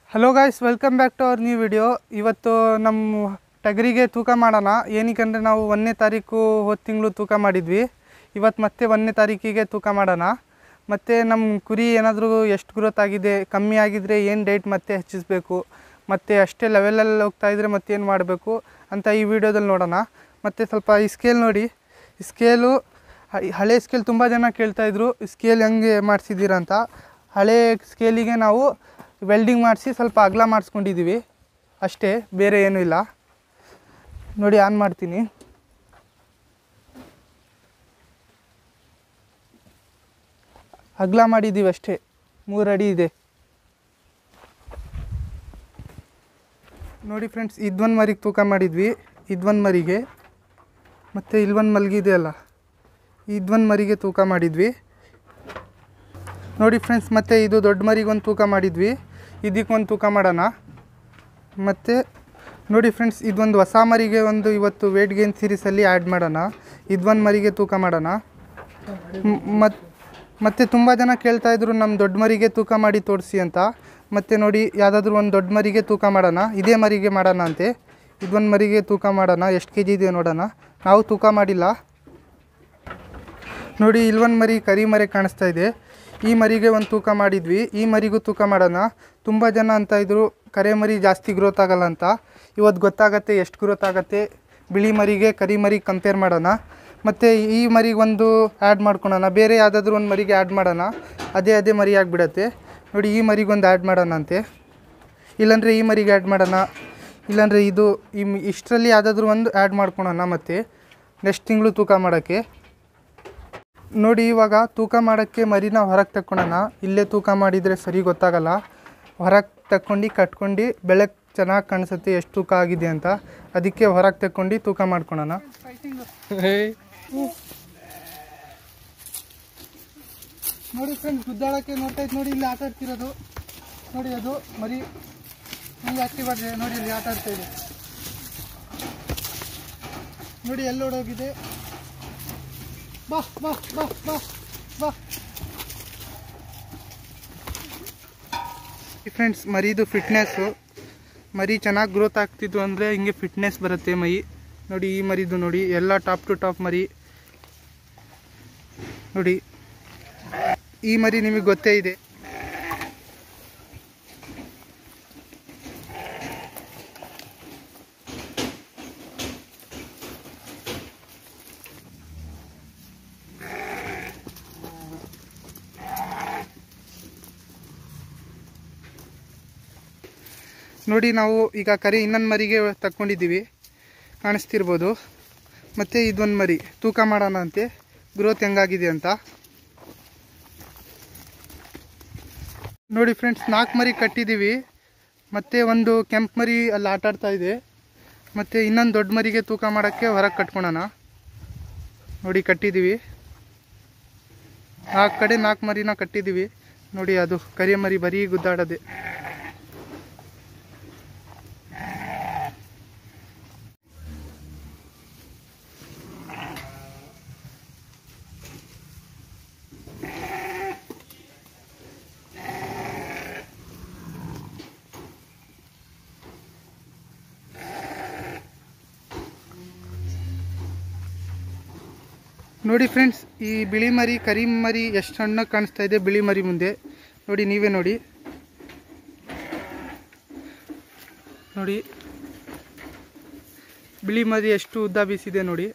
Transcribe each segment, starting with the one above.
hello guys welcome back to our new video ಇವತ್ತು ನಮ್ಮ ಟಗರಿಗೆ ತೂಕ ಮಾಡೋಣ ಏನಕ್ಕಂದರೆ ನಾವು ಒಂದನೇ ತಾರೀಕು ಹೋದ ತಿಂಗಳು ತೂಕ ಮಾಡಿದ್ವಿ ಇವತ್ತು ಮತ್ತೆ ಒಂದನೇ ತಾರೀಕಿಗೆ ತೂಕ ಮಾಡೋಣ ಮತ್ತು ನಮ್ಮ ಕುರಿ ಏನಾದರೂ ಎಷ್ಟು ಗ್ರೋತ್ ಆಗಿದೆ ಕಮ್ಮಿ ಆಗಿದ್ದರೆ ಏನು ಡೇಟ್ ಮತ್ತೆ ಹೆಚ್ಚಿಸಬೇಕು ಮತ್ತು ಅಷ್ಟೇ ಲೆವೆಲಲ್ಲಿ ಹೋಗ್ತಾ ಇದ್ದರೆ ಮತ್ತೇನು ಮಾಡಬೇಕು ಅಂತ ಈ ವಿಡಿಯೋದಲ್ಲಿ ನೋಡೋಣ ಮತ್ತು ಸ್ವಲ್ಪ ಈ ಸ್ಕೇಲ್ ನೋಡಿ ಈ ಸ್ಕೇಲು ಹ- ಹಳೆ ಸ್ಕೇಲ್ ತುಂಬ ಜನ ಕೇಳ್ತಾಯಿದ್ರು ಸ್ಕೇಲ್ ಹೆಂಗೆ ಮಾಡಿಸಿದ್ದೀರಾ ಅಂತ ಹಳೆ ಸ್ಕೇಲಿಗೆ ನಾವು ವೆಲ್ಡಿಂಗ್ ಮಾಡಿಸಿ ಸ್ವಲ್ಪ ಅಗಲ ಮಾಡಿಸ್ಕೊಂಡಿದ್ದೀವಿ ಅಷ್ಟೇ ಬೇರೆ ಏನೂ ಇಲ್ಲ ನೋಡಿ ಆನ್ ಮಾಡ್ತೀನಿ ಅಗಲ ಮಾಡಿದ್ದೀವಿ ಅಷ್ಟೇ ಮೂರು ಅಡಿ ಇದೆ ನೋಡಿ ಫ್ರೆಂಡ್ಸ್ ಇದೊಂದು ಮರಿಗೆ ತೂಕ ಮಾಡಿದ್ವಿ ಇದೊಂದು ಮರಿಗೆ ಮತ್ತು ಇಲ್ಲೊಂದು ಮಲಗಿದೆ ಅಲ್ಲ ಇದೊಂದು ಮರಿಗೆ ತೂಕ ಮಾಡಿದ್ವಿ ನೋಡಿ ಫ್ರೆಂಡ್ಸ್ ಮತ್ತೆ ಇದು ದೊಡ್ಡ ಮರಿಗೆ ಒಂದು ತೂಕ ಮಾಡಿದ್ವಿ ಇದಕ್ಕೊಂದು ತೂಕ ಮಾಡೋಣ ಮತ್ತು ನೋಡಿ ಫ್ರೆಂಡ್ಸ್ ಇದೊಂದು ಹೊಸ ಮರಿಗೆ ಒಂದು ಇವತ್ತು ವೇಟ್ ಗೇನ್ ಸೀರೀಸಲ್ಲಿ ಆ್ಯಡ್ ಮಾಡೋಣ ಇದೊಂದು ಮರಿಗೆ ತೂಕ ಮಾಡೋಣ ಮತ್ತು ಮತ್ತು ತುಂಬ ಜನ ಕೇಳ್ತಾ ಇದ್ರು ನಮ್ಮ ದೊಡ್ಡ ಮರಿಗೆ ತೂಕ ಮಾಡಿ ತೋರಿಸಿ ಅಂತ ಮತ್ತು ನೋಡಿ ಯಾವುದಾದ್ರೂ ಒಂದು ದೊಡ್ಡ ಮರಿಗೆ ತೂಕ ಮಾಡೋಣ ಇದೇ ಮರಿಗೆ ಮಾಡೋಣ ಅಂತೆ ಇದೊಂದು ಮರಿಗೆ ತೂಕ ಮಾಡೋಣ ಎಷ್ಟು ಕೆ ಜಿ ಇದೆ ನೋಡೋಣ ನಾವು ತೂಕ ಮಾಡಿಲ್ಲ ನೋಡಿ ಇಲ್ವೊಂದು ಮರಿ ಕರಿ ಮರಿ ಕಾಣಿಸ್ತಾ ಇದೆ ಈ ಮರಿಗೆ ಒಂದು ತೂಕ ಮಾಡಿದ್ವಿ ಈ ಮರಿಗೂ ತೂಕ ಮಾಡೋಣ ತುಂಬ ಜನ ಅಂತ ಇದ್ರು ಕರೆ ಮರಿ ಜಾಸ್ತಿ ಗ್ರೋತ್ ಆಗಲ್ಲ ಅಂತ ಇವತ್ತು ಗೊತ್ತಾಗತ್ತೆ ಎಷ್ಟು ಗ್ರೋತ್ ಆಗುತ್ತೆ ಬಿಳಿ ಮರಿಗೆ ಕರಿ ಮರಿ ಕಂಪೇರ್ ಮಾಡೋಣ ಮತ್ತು ಈ ಮರಿಗೆ ಒಂದು ಆ್ಯಡ್ ಮಾಡ್ಕೊಳೋಣ ಬೇರೆ ಯಾವುದಾದ್ರೂ ಒಂದು ಮರಿಗೆ ಆ್ಯಡ್ ಮಾಡೋಣ ಅದೇ ಅದೇ ಮರಿ ಆಗಿಬಿಡತ್ತೆ ನೋಡಿ ಈ ಮರಿಗೆ ಒಂದು ಆ್ಯಡ್ ಮಾಡೋಣ ಅಂತೆ ಇಲ್ಲಾಂದರೆ ಈ ಮರಿಗೆ ಆ್ಯಡ್ ಮಾಡೋಣ ಇಲ್ಲಾಂದರೆ ಇದು ಈ ಮ್- ಇಷ್ಟರಲ್ಲಿ ಯಾವುದಾದ್ರೂ ಒಂದು ಆ್ಯಡ್ ಮಾಡ್ಕೊಳೋಣ ಮತ್ತು ನೆಕ್ಸ್ಟ್ ತಿಂಗಳು ತೂಕ ಮಾಡೋಕ್ಕೆ ನೋಡಿ ಇವಾಗ ತೂಕ ಮಾಡೋಕ್ಕೆ ಮರಿನ ಹೊರಗೆ ತಕ್ಕೊಳೋಣ ಇಲ್ಲೇ ತೂಕ ಮಾಡಿದರೆ ಸರಿ ಗೊತ್ತಾಗಲ್ಲ ಹೊರಗೆ ತಕ್ಕೊಂಡು ಕಟ್ಕೊಂಡು ಬೆಳಕು ಚೆನ್ನಾಗಿ ಕಾಣಿಸುತ್ತೆ ಎಷ್ಟು ತೂಕ ಆಗಿದೆ ಅಂತ ಅದಕ್ಕೆ ಹೊರಗೆ ತಕ್ಕೊಂಡು ತೂಕ ಮಾಡ್ಕೊಳೋಣ ನೋಡಿ ಫ್ರೆಂಡ್ಸ್ ಗುದ್ದಾಡಕ್ಕೆ ನೋಡ್ತಾ ಇದ್ದು ನೋಡಿ ಇಲ್ಲಿ ಆಟ ಆಡ್ತಿರೋದು ನೋಡಿ ಅದು ಮರಿ ಹಿಂಗೆ ಆಕ್ಟಿವ್ ಆಗಿದೆ ನೋಡಿ ಇಲ್ಲಿ ಆಟ ಆಡ್ತಾ ಇದೆ ನೋಡಿ ಎಲ್ಲಿ ಓಡೋಗಿದೆ ಬಾ ಬಾ ಬಾ ಬಾ ಬಾ ಫ್ರೆಂಡ್ಸ್ ಮರಿದು ಫಿಟ್ನೆಸ್ಸು ಮರಿ ಚೆನ್ನಾಗಿ ಗ್ರೋತ್ ಆಗ್ತಿತ್ತು ಅಂದರೆ ಹಿಂಗೆ ಫಿಟ್ನೆಸ್ ಬರುತ್ತೆ ಮೈ ನೋಡಿ ಈ ಮರಿದು ನೋಡಿ ಎಲ್ಲ ಟಾಪ್ ಟು ಟಾಪ್ ಮರಿ ನೋಡಿ ಈ ಮರಿ ನಿಮಗೆ ಗೊತ್ತೇ ಇದೆ ನೋಡಿ ನಾವು ಈಗ ಕರಿ ಇನ್ನೊಂದು ಮರಿಗೆ ತಕ್ಕೊಂಡಿದ್ದೀವಿ ಕಾಣಿಸ್ತಿರ್ಬೋದು ಮತ್ತು ಇದೊಂದು ಮರಿ ತೂಕ ಮಾಡೋಣ ಅಂತೆ ಗ್ರೋತ್ ಹೆಂಗಾಗಿದೆ ಅಂತ ನೋಡಿ ಫ್ರೆಂಡ್ಸ್ ನಾಲ್ಕು ಮರಿ ಕಟ್ಟಿದ್ದೀವಿ ಮತ್ತು ಒಂದು ಕೆಂಪು ಮರಿ ಅಲ್ಲಿ ಆಟ ಆಡ್ತಾ ಇದೆ ಮತ್ತು ಇನ್ನೊಂದು ದೊಡ್ಡ ಮರಿಗೆ ತೂಕ ಮಾಡೋಕ್ಕೆ ಹೊರಗೆ ಕಟ್ಕೊಳೋಣ ನೋಡಿ ಕಟ್ಟಿದ್ದೀವಿ ನಾಲ್ಕು ಕಡೆ ನಾಲ್ಕು ಮರಿನ ಕಟ್ಟಿದ್ದೀವಿ ನೋಡಿ ಅದು ಕರಿ ಮರಿ ಬರೀ ಗುದ್ದಾಡೋದೆ ನೋಡಿ ಫ್ರೆಂಡ್ಸ್ ಈ ಬಿಳಿ ಮರಿ ಕರಿ ಮರಿ ಎಷ್ಟು ಸಣ್ಣಗೆ ಕಾಣಿಸ್ತಾ ಇದೆ ಬಿಳಿ ಮರಿ ಮುಂದೆ ನೋಡಿ ನೀವೇ ನೋಡಿ ನೋಡಿ ಬಿಳಿ ಮರಿ ಎಷ್ಟು ಉದ್ದ ಬೀಸಿದೆ ನೋಡಿ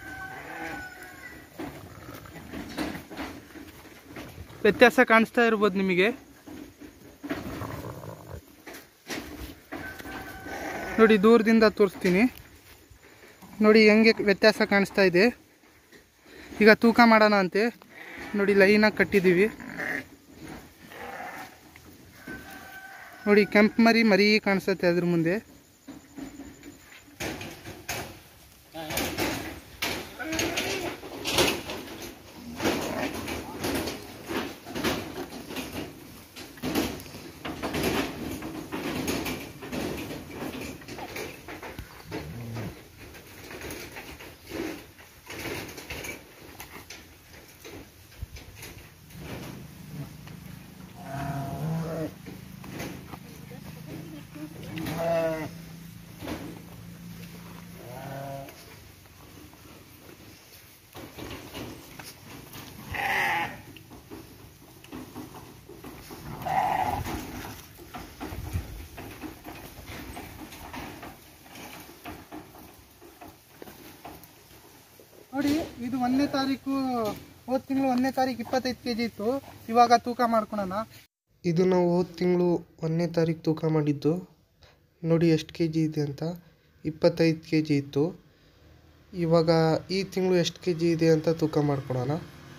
ವ್ಯತ್ಯಾಸ ಕಾಣಿಸ್ತಾ ಇರ್ಬೋದು ನಿಮಗೆ ನೋಡಿ ದೂರದಿಂದ ತೋರಿಸ್ತೀನಿ ನೋಡಿ ಹೆಂಗೆ ವ್ಯತ್ಯಾಸ ಕಾಣಿಸ್ತಾ ಇದೆ ಈಗ ತೂಕ ಮಾಡೋಣ ಅಂತೆ ನೋಡಿ ಲೈನಾಗಿ ಕಟ್ಟಿದ್ದೀವಿ ನೋಡಿ ಕೆಂಪು ಮರಿ ಮರಿ ಕಾಣಿಸುತ್ತೆ ಅದ್ರ ಮುಂದೆ ನೋಡಿ ಇದು ಒಂದನೇ ತಾರೀಕು ಹೋದ ತಿಂಗಳು ಒಂದನೇ ತಾರೀಕು ಇಪ್ಪತ್ತೈದು ಕೆ ಜಿ ಇತ್ತು ಇವಾಗ ತೂಕ ಮಾಡ್ಕೊಳೋಣ ಇದು ನಾವು ಹೋದ ತಿಂಗಳು ಒಂದನೇ ತಾರೀಕು ತೂಕ ಮಾಡಿದ್ದು ನೋಡಿ ಎಷ್ಟು ಕೆ ಜಿ ಇದೆ ಅಂತ ಇಪ್ಪತ್ತೈದು ಕೆ ಜಿ ಇತ್ತು ಇವಾಗ ಈ ತಿಂಗಳು ಎಷ್ಟು ಕೆ ಜಿ ಇದೆ ಅಂತ ತೂಕ ಮಾಡ್ಕೊಳೋಣ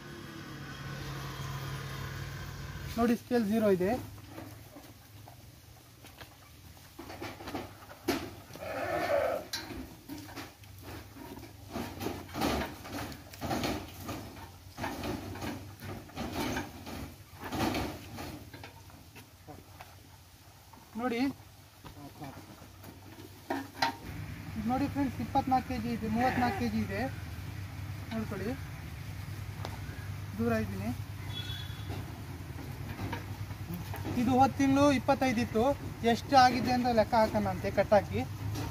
ನೋಡಿ ಸ್ಕೇಲ್ ಝೀರೋ ಇದೆ ನೋಡಿ ಇದ್ ನೋಡಿ ಫ್ರೆಂಡ್ಸ್ ಇಪ್ಪತ್ನಾಲ್ಕು ಕೆ ಜಿ ಇದೆ ಮೂವತ್ನಾಲ್ಕು ಕೆ ಜಿ ಇದೆ ನೋಡ್ಕೊಳ್ಳಿ ದೂರ ಇದ್ದೀನಿ ಇದು ಹೋದ ತಿಂಗಳು ಇಪ್ಪತ್ತೈದು ಇತ್ತು ಎಷ್ಟು ಆಗಿದೆ ಅಂತ ಲೆಕ್ಕ ಹಾಕೋಣಂತೆ ಕಟ್ಟಾಕಿ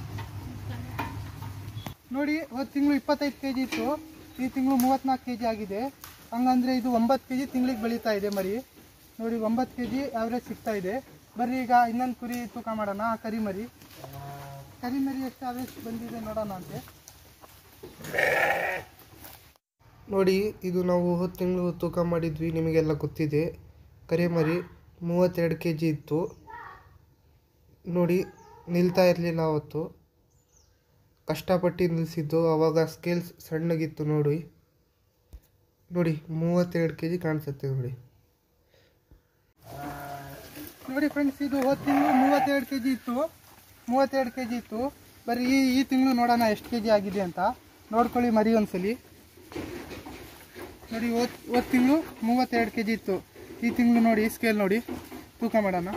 ನೋಡಿ ಹೋದ ತಿಂಗಳು ಇಪ್ಪತ್ತೈದು ಕೆ ಜಿ ಇತ್ತು ಈ ತಿಂಗಳು ಮೂವತ್ನಾಲ್ಕು ಕೆ ಜಿ ಆಗಿದೆ ಹಂಗಂದ್ರೆ ಇದು ಒಂಬತ್ತು ಕೆ ಜಿ ತಿಂಗಳಿಗೆ ಬೆಳೀತಾ ಇದೆ ಮರಿ ನೋಡಿ ಒಂಬತ್ತು ಕೆ ಜಿ ಆವ್ರೇಜ್ ಸಿಗ್ತಾ ಇದೆ ಬರ್ರಿ ಈಗ ಇನ್ನೊಂದು ಕುರಿ ತೂಕ ಮಾಡೋಣ ಆ ಕರಿ ಮರಿ ಕರಿ ಮರಿ ಎಷ್ಟು ಆವ್ರೇಜ್ ಬಂದಿದೆ ನೋಡೋಣ ಅಂತೆ ನೋಡಿ ಇದು ನಾವು ಹೋದ ತಿಂಗಳು ತೂಕ ಮಾಡಿದ್ವಿ ನಿಮಗೆಲ್ಲ ಗೊತ್ತಿದೆ ಕರಿ ಮರಿ ಮೂವತ್ತೆರಡು ಕೆ ಜಿ ಇತ್ತು ನೋಡಿ ನಿಲ್ತಾ ಇರಲಿಲ್ಲ ಅವತ್ತು ಕಷ್ಟಪಟ್ಟು ನಿಲ್ಲಿಸಿದ್ದು ಆವಾಗ ಸ್ಕೇಲ್ಸ್ ಸಣ್ಣಗಿತ್ತು ನೋಡಿ ನೋಡಿ ಮೂವತ್ತೆರಡು ಕೆ ಜಿ ಕಾಣಿಸುತ್ತೆ ನೋಡಿ ನೋಡಿ ಫ್ರೆಂಡ್ಸ್ ಇದು ಹೋದ ತಿಂಗಳು ಮೂವತ್ತೆರಡು ಕೆ ಜಿ ಇತ್ತು ಮೂವತ್ತೆರಡು ಕೆ ಜಿ ಇತ್ತು ಬರೀ ಈ ಈ ತಿಂಗಳು ನೋಡೋಣ ಎಷ್ಟು ಕೆ ಜಿ ಆಗಿದೆ ಅಂತ ನೋಡ್ಕೊಳ್ಳಿ ಮರಿ ಒಂದ್ಸಲಿ ನೋಡಿ ಹೋದ ಹೋದ ತಿಂಗಳು ಮೂವತ್ತೆರಡು ಕೆ ಜಿ ಇತ್ತು ಈ ತಿಂಗಳು ನೋಡಿ ಸ್ಕೇಲ್ ನೋಡಿ ತೂಕ ಮಾಡೋಣ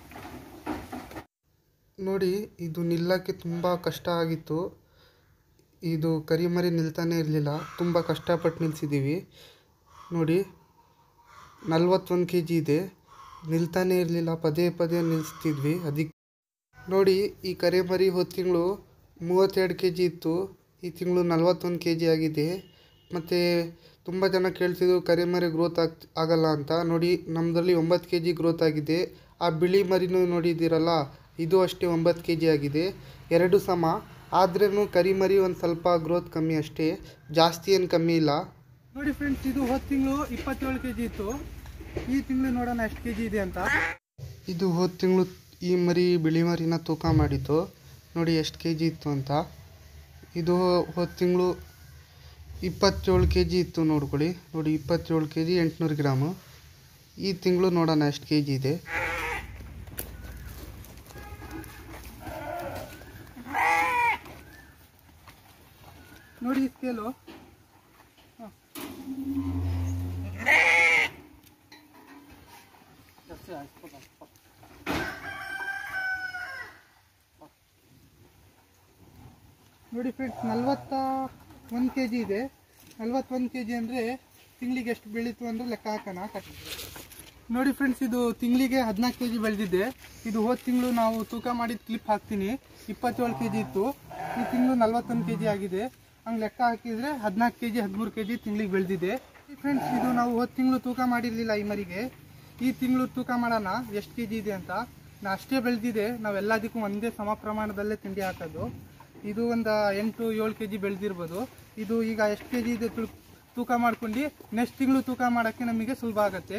ನೋಡಿ ಇದು ನಿಲ್ಲಕ್ಕೆ ತುಂಬ ಕಷ್ಟ ಆಗಿತ್ತು ಇದು ಕರಿಮರಿ ನಿಲ್ತಾನೆ ಇರಲಿಲ್ಲ ತುಂಬ ಕಷ್ಟಪಟ್ಟು ನಿಲ್ಲಿಸಿದ್ದೀವಿ ನೋಡಿ ನಲ್ವತ್ತೊಂದು ಕೆ ಜಿ ಇದೆ ನಿಲ್ತಾನೆ ಇರಲಿಲ್ಲ ಪದೇ ಪದೇ ನಿಲ್ಲಿಸ್ತಿದ್ವಿ ಅದಕ್ಕೆ ನೋಡಿ ಈ ಕರಿಮರಿ ಹೋದ ತಿಂಗಳು ಮೂವತ್ತೆರಡು ಕೆ ಜಿ ಇತ್ತು ಈ ತಿಂಗಳು ನಲ್ವತ್ತೊಂದು ಕೆ ಜಿ ಆಗಿದೆ ಮತ್ತು ತುಂಬ ಜನ ಕೇಳ್ತಿದ್ರು ಕರಿಮರಿ ಗ್ರೋತ್ ಆಗ್ ಆಗಲ್ಲ ಅಂತ ನೋಡಿ ನಮ್ಮದ್ರಲ್ಲಿ ಒಂಬತ್ತು ಕೆ ಜಿ ಗ್ರೋತ್ ಆಗಿದೆ ಆ ಬಿಳಿ ಮರಿನೂ ನೋಡಿದ್ದೀರಲ್ಲ ಇದು ಅಷ್ಟೇ ಒಂಬತ್ತು ಕೆ ಜಿ ಆಗಿದೆ ಎರಡು ಸಮ ಆದ್ರೂ ಕರಿಮರಿ ಒಂದು ಸ್ವಲ್ಪ ಗ್ರೋತ್ ಕಮ್ಮಿ ಅಷ್ಟೇ ಜಾಸ್ತಿ ಏನು ಕಮ್ಮಿ ಇಲ್ಲ ನೋಡಿ ಫ್ರೆಂಡ್ಸ್ ಇದು ಹೋದ ತಿಂಗಳು ಇಪ್ಪತ್ತೇಳು ಕೆ ಜಿ ಇತ್ತು ಈ ತಿಂಗಳು ನೋಡೋಣ ಎಷ್ಟು ಕೆ ಜಿ ಇದೆ ಅಂತ ಇದು ಹೋದ ತಿಂಗಳು ಈ ಮರಿ ಬಿಳಿ ಮರಿನ ತೂಕ ಮಾಡಿತ್ತು ನೋಡಿ ಎಷ್ಟು ಕೆ ಜಿ ಇತ್ತು ಅಂತ ಇದು ಹೋದ ತಿಂಗಳು ಇಪ್ಪತ್ತೇಳು ಕೆ ಜಿ ಇತ್ತು ನೋಡ್ಕೊಳ್ಳಿ ನೋಡಿ ಇಪ್ಪತ್ತೇಳು ಕೆ ಜಿ ಎಂಟುನೂರು ಗ್ರಾಮು ಈ ತಿಂಗಳು ನೋಡೋಣ ಎಷ್ಟು ಕೆ ಜಿ ಇದೆ ನೋಡಿ ಸ್ಕೇಲು ನೋಡಿ ಫ್ರೆಂಡ್ಸ್ ನಲ್ವತ್ತ ಒಂದು ಕೆ ಜಿ ಇದೆ ನಲ್ವತ್ತೊಂದು ಕೆ ಜಿ ಅಂದರೆ ತಿಂಗಳಿಗೆ ಎಷ್ಟು ಬೆಳೀತು ಅಂದರೆ ಲೆಕ್ಕ ಹಾಕೋಣ ಕಷ್ಟ ನೋಡಿ ಫ್ರೆಂಡ್ಸ್ ಇದು ತಿಂಗಳಿಗೆ ಹದಿನಾಲ್ಕು ಕೆ ಜಿ ಬೆಳೆದಿದೆ ಇದು ಹೋದ ತಿಂಗಳು ನಾವು ತೂಕ ಮಾಡಿದ ಕ್ಲಿಪ್ ಹಾಕ್ತೀನಿ ಇಪ್ಪತ್ತೇಳು ಕೆ ಜಿ ಇತ್ತು ಈ ತಿಂಗಳು ನಲ್ವತ್ತೊಂದು ಕೆ ಜಿ ಆಗಿದೆ ಹಂಗೆ ಲೆಕ್ಕ ಹಾಕಿದರೆ ಹದಿನಾಲ್ಕು ಕೆ ಜಿ ಹದಿಮೂರು ಕೆ ಜಿ ತಿಂಗಳಿಗೆ ಬೆಳೆದಿದೆ ಫ್ರೆಂಡ್ಸ್ ಇದು ನಾವು ಹೋದ ತಿಂಗಳು ತೂಕ ಮಾಡಿರಲಿಲ್ಲ ಈ ಮರಿಗೆ ಈ ತಿಂಗಳು ತೂಕ ಮಾಡೋಣ ಎಷ್ಟು ಕೆ ಜಿ ಇದೆ ಅಂತ ನಾ ಅಷ್ಟೇ ಬೆಳೆದಿದೆ ನಾವೆಲ್ಲದಕ್ಕೂ ಒಂದೇ ಸಮ ಪ್ರಮಾಣದಲ್ಲೇ ತಿಂಡಿ ಹಾಕೋದು ಇದು ಒಂದು ಎಂಟು ಏಳು ಕೆ ಜಿ ಬೆಳೆದಿರ್ಬೋದು ಇದು ಈಗ ಎಷ್ಟು ಕೆ ಜಿ ಇದೆ ತುಳ್- ತೂಕ ಮಾಡ್ಕೊಂಡು ನೆಕ್ಸ್ಟ್ ತಿಂಗಳು ತೂಕ ಮಾಡೋಕ್ಕೆ ನಮಗೆ ಸುಲಭ ಆಗುತ್ತೆ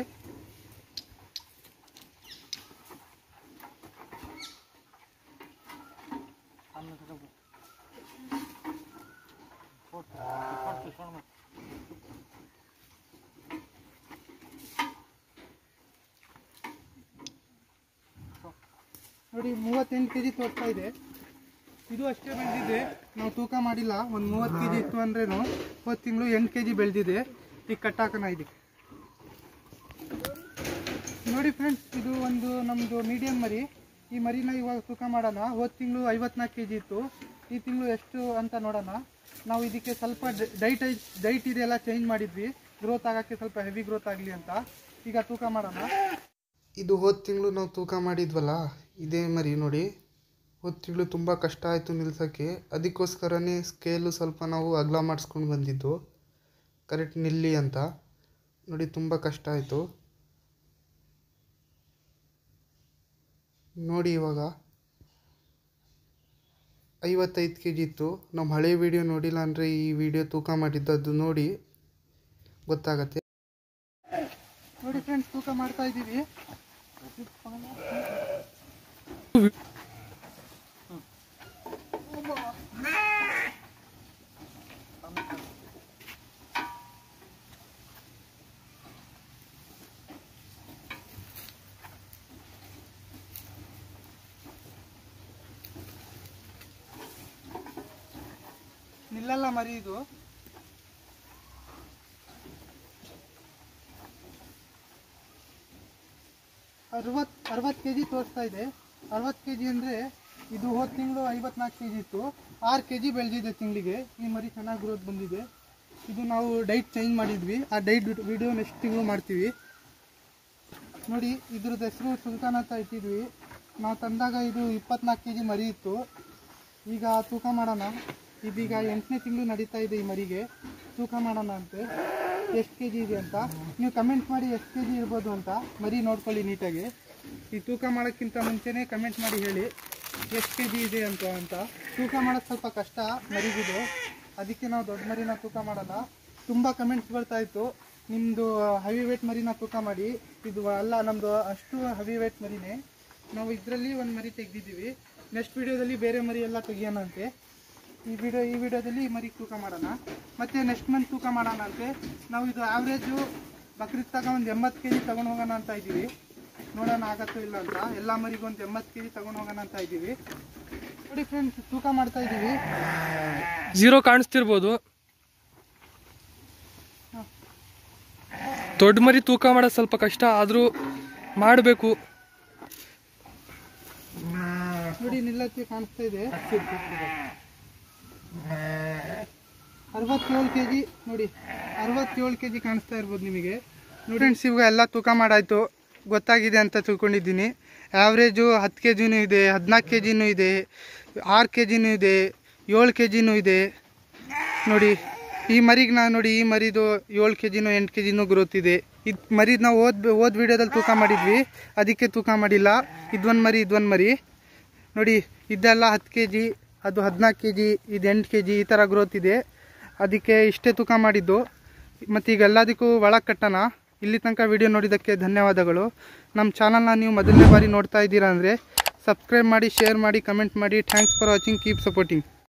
ನೋಡಿ ಮೂವತ್ತೆಂಟು ಕೆ ಜಿ ತೋರಿಸ್ತಾ ಇದೆ ಇದು ಅಷ್ಟೇ ಬೆಳೆದಿದೆ ನಾವು ತೂಕ ಮಾಡಿಲ್ಲ ಒಂದು ಮೂವತ್ತು ಕೆ ಜಿ ಇತ್ತು ಅಂದ್ರೇನು ಹೋದ ತಿಂಗಳು ಎಂಟು ಕೆ ಜಿ ಬೆಳೆದಿದೆ ಈಗ ಕಟ್ಟಾಕೋಣ ಇದಕ್ಕೆ ನೋಡಿ ಫ್ರೆಂಡ್ಸ್ ಇದು ಒಂದು ನಮ್ಮದು ಮೀಡಿಯಂ ಮರಿ ಈ ಮರಿನ ಇವಾಗ ತೂಕ ಮಾಡೋಣ ಹೋದ ತಿಂಗಳು ಐವತ್ನಾಲ್ಕು ಕೆ ಜಿ ಇತ್ತು ಈ ತಿಂಗಳು ಎಷ್ಟು ಅಂತ ನೋಡೋಣ ನಾವು ಇದಕ್ಕೆ ಸ್ವಲ್ಪ ಡೈಟ್ ಡೈಟ್ ಇದೆಲ್ಲ ಚೇಂಜ್ ಮಾಡಿದ್ವಿ ಗ್ರೋತ್ ಆಗೋಕ್ಕೆ ಸ್ವಲ್ಪ ಹೆವಿ ಗ್ರೋತ್ ಆಗಲಿ ಅಂತ ಈಗ ತೂಕ ಮಾಡೋಣ ಇದು ಹೋದ ತಿಂಗಳು ನಾವು ತೂಕ ಮಾಡಿದ್ವಲ್ಲ ಇದೇ ಮರಿ ನೋಡಿ ಹೋದ ತಿಂಗಳು ತುಂಬ ಕಷ್ಟ ಆಯಿತು ನಿಲ್ಸೋಕ್ಕೆ ಅದಕ್ಕೋಸ್ಕರನೇ ಸ್ಕೇಲು ಸ್ವಲ್ಪ ನಾವು ಅಗಲ ಮಾಡಿಸ್ಕೊಂಡು ಬಂದಿದ್ದು ಕರೆಕ್ಟ್ ನಿಲ್ಲಿ ಅಂತ ನೋಡಿ ತುಂಬ ಕಷ್ಟ ಆಯಿತು ನೋಡಿ ಇವಾಗ ಐವತ್ತೈದು ಕೆ ಜಿ ಇತ್ತು ನಮ್ಮ ಹಳೆ ವಿಡಿಯೋ ನೋಡಿಲ್ಲ ಅಂದರೆ ಈ ವಿಡಿಯೋ ತೂಕ ಮಾಡಿದ್ದದ್ದು ನೋಡಿ ಗೊತ್ತಾಗತ್ತೆ ನೋಡಿ ಫ್ರೆಂಡ್ಸ್ ತೂಕ ಮಾಡ್ತಾ ಇದ್ದೀವಿ ನಿಲ್ಲಲ್ಲ ಮರಿ ಇದು ಅರವತ್ತು ಅರವತ್ತು ಕೆ ಜಿ ತೋರಿಸ್ತಾ ಇದೆ ಅರವತ್ತು ಕೆ ಜಿ ಅಂದರೆ ಇದು ಹೋದ ತಿಂಗಳು ಐವತ್ನಾಲ್ಕು ಕೆ ಜಿ ಇತ್ತು ಆರು ಕೆ ಜಿ ಬೆಳೆದಿದೆ ತಿಂಗಳಿಗೆ ಈ ಮರಿ ಚೆನ್ನಾಗಿ ಗ್ರೋತ್ ಬಂದಿದೆ ಇದು ನಾವು ಡೈಟ್ ಚೇಂಜ್ ಮಾಡಿದ್ವಿ ಆ ಡೈಟ್ ವಿಡಿಯೋ ನೆಕ್ಸ್ಟ್ ತಿಂಗಳು ಮಾಡ್ತೀವಿ ನೋಡಿ ಇದ್ರದ್ದು ಹೆಸರು ಸುಲ್ತಾನ್ ಅಂತ ಇಟ್ಟಿದ್ವಿ ನಾವು ತಂದಾಗ ಇದು ಇಪ್ಪತ್ನಾಲ್ಕು ಕೆ ಜಿ ಮರಿ ಇತ್ತು ಈಗ ತೂಕ ಮಾಡೋಣ ಇದೀಗ ಎಂಟನೇ ತಿಂಗಳು ನಡೀತಾ ಇದೆ ಈ ಮರಿಗೆ ತೂಕ ಮಾಡೋಣ ಅಂತೆ ಎಷ್ಟು ಕೆ ಜಿ ಇದೆ ಅಂತ ನೀವು ಕಮೆಂಟ್ ಮಾಡಿ ಎಷ್ಟು ಕೆ ಜಿ ಇರ್ಬೋದು ಅಂತ ಮರಿ ನೋಡ್ಕೊಳ್ಳಿ ನೀಟಾಗಿ ಈ ತೂಕ ಮಾಡೋಕ್ಕಿಂತ ಮುಂಚೆನೇ ಕಮೆಂಟ್ ಮಾಡಿ ಹೇಳಿ ಎಷ್ಟು ಕೆ ಜಿ ಇದೆ ಅಂತ ಅಂತ ತೂಕ ಮಾಡೋದು ಸ್ವಲ್ಪ ಕಷ್ಟ ಮರಿಗಿದು ಅದಕ್ಕೆ ನಾವು ದೊಡ್ಡ ಮರಿನ ತೂಕ ಮಾಡೋಣ ತುಂಬ ಕಮೆಂಟ್ಸ್ ಬರ್ತಾ ಇತ್ತು ನಿಮ್ಮದು ಹೆವಿ ವೇಟ್ ಮರಿನ ತೂಕ ಮಾಡಿ ಇದು ಅಲ್ಲ ನಮ್ಮದು ಅಷ್ಟು ಹೆವಿ ವೇಟ್ ಮರಿನೇ ನಾವು ಇದರಲ್ಲಿ ಒಂದು ಮರಿ ತೆಗೆದಿದ್ದೀವಿ ನೆಕ್ಸ್ಟ್ ವಿಡಿಯೋದಲ್ಲಿ ಬೇರೆ ಮರಿ ಎಲ್ಲ ತೆಗಿಯೋಣ ಅಂತೆ ಈ ವಿಡಿಯೋ ಈ ವಿಡಿಯೋದಲ್ಲಿ ಈ ಮರಿ ತೂಕ ಮಾಡೋಣ ಮತ್ತೆ ನೆಕ್ಸ್ಟ್ ಮಂತ್ ತೂಕ ಮಾಡೋಣ ಅಂತೆ ನಾವು ಇದು ಆವ್ರೇಜು ಬಕ್ರೀದ್ ತಗ ಒಂದು ಎಂಬತ್ತು ಕೆ ಜಿ ತಗೊಂಡು ಹೋಗೋಣ ಅಂತ ಇದ್ದೀವಿ ನೋಡೋಣ ಆಗತ್ತೋ ಇಲ್ಲ ಅಂತ ಎಲ್ಲ ಮರಿಗೂ ಒಂದು ಎಂಬತ್ತು ಕೆ ಜಿ ತಗೊಂಡು ಹೋಗೋಣ ಅಂತ ಇದ್ದೀವಿ ನೋಡಿ ಫ್ರೆಂಡ್ಸ್ ತೂಕ ಮಾಡ್ತಾ ಇದ್ದೀವಿ ಝೀರೋ ಕಾಣಿಸ್ತಿರ್ಬೋದು ದೊಡ್ಡ ಮರಿ ತೂಕ ಮಾಡೋದು ಸ್ವಲ್ಪ ಕಷ್ಟ ಆದರೂ ಮಾಡಬೇಕು ನೋಡಿ ನಿಲ್ಲತ್ತಿ ಕಾಣಿಸ್ತಾ ಇದೆ ಅರವತ್ತೇಳು ಕೆ ಜಿ ನೋಡಿ ಅರವತ್ತೇಳು ಕೆ ಜಿ ಕಾಣಿಸ್ತಾ ಇರ್ಬೋದು ನಿಮಗೆ ನೋಡಿ ಫ್ರೆಂಡ್ಸ್ ಇವಾಗ ಎಲ್ಲ ತೂಕ ಮಾಡಾಯ್ತು ಗೊತ್ತಾಗಿದೆ ಅಂತ ತಿಳ್ಕೊಂಡಿದ್ದೀನಿ ಆ್ಯಾವ್ರೇಜು ಹತ್ತು ಕೆ ಜಿನೂ ಇದೆ ಹದಿನಾಲ್ಕು ಕೆ ಜಿನೂ ಇದೆ ಆರು ಕೆ ಜಿನೂ ಇದೆ ಏಳು ಕೆ ಜಿನೂ ಇದೆ ನೋಡಿ ಈ ಮರಿಗೆ ನಾನು ನೋಡಿ ಈ ಮರಿದು ಏಳು ಕೆ ಜಿನೂ ಎಂಟು ಕೆ ಜಿನೂ ಗ್ರೋತ್ ಇದೆ ಇದು ಮರಿದು ನಾವು ಓದ್ ಓದ್ ವಿಡಿಯೋದಲ್ಲಿ ತೂಕ ಮಾಡಿದ್ವಿ ಅದಕ್ಕೆ ತೂಕ ಮಾಡಿಲ್ಲ ಇದೊಂದು ಮರಿ ಇದೊಂದು ಮರಿ ನೋಡಿ ಇದೆಲ್ಲ ಹತ್ತು ಕೆ ಜಿ ಅದು ಹದಿನಾಲ್ಕು ಕೆ ಜಿ ಇದು ಎಂಟು ಕೆ ಜಿ ಈ ಥರ ಗ್ರೋತ್ ಇದೆ ಅದಕ್ಕೆ ಇಷ್ಟೇ ತೂಕ ಮಾಡಿದ್ದು ಮತ್ತು ಈಗ ಎಲ್ಲದಕ್ಕೂ ಒಳಗೆ ಕಟ್ಟೋಣ ಇಲ್ಲಿ ತನಕ ವಿಡಿಯೋ ನೋಡಿದ್ದಕ್ಕೆ ಧನ್ಯವಾದಗಳು ನಮ್ಮ ಚಾನಲ್ನ ನೀವು ಮೊದಲನೇ ಬಾರಿ ನೋಡ್ತಾ ಇದ್ದೀರಾ ಅಂದರೆ ಸಬ್ಸ್ಕ್ರೈಬ್ ಮಾಡಿ ಶೇರ್ ಮಾಡಿ ಕಮೆಂಟ್ ಮಾಡಿ thanks for watching keep supporting